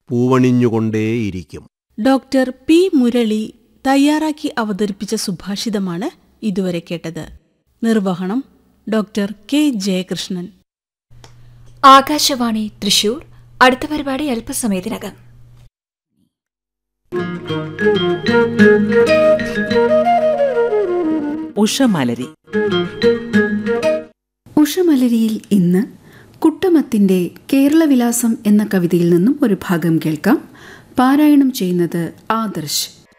പൂവണിഞ്ഞുകൊണ്ടേയിരിക്കും doctor P Murali തയ്യാറാക്കി അവതരിപ്പിച്ച സുഭാഷിതമാണ് ഇതുവരെ കേട്ടത് നിർവഹണം ഡോക്ടർ കെ ജയകൃഷ്ണൻ ആകാശവാണി തൃശൂർ അടുത്ത പരിപാടി അല്പസമയത്തിനകം ഉഷമലരി ഉഷമലരിയിൽ ഇന്ന് കുട്ടമത്തിന്റെ കേരളവിലാസം എന്ന കവിതയിൽ നിന്നും ഒരു ഭാഗം കേൾക്കാം പാരായണം ചെയ്യുന്നത് ആദർശ്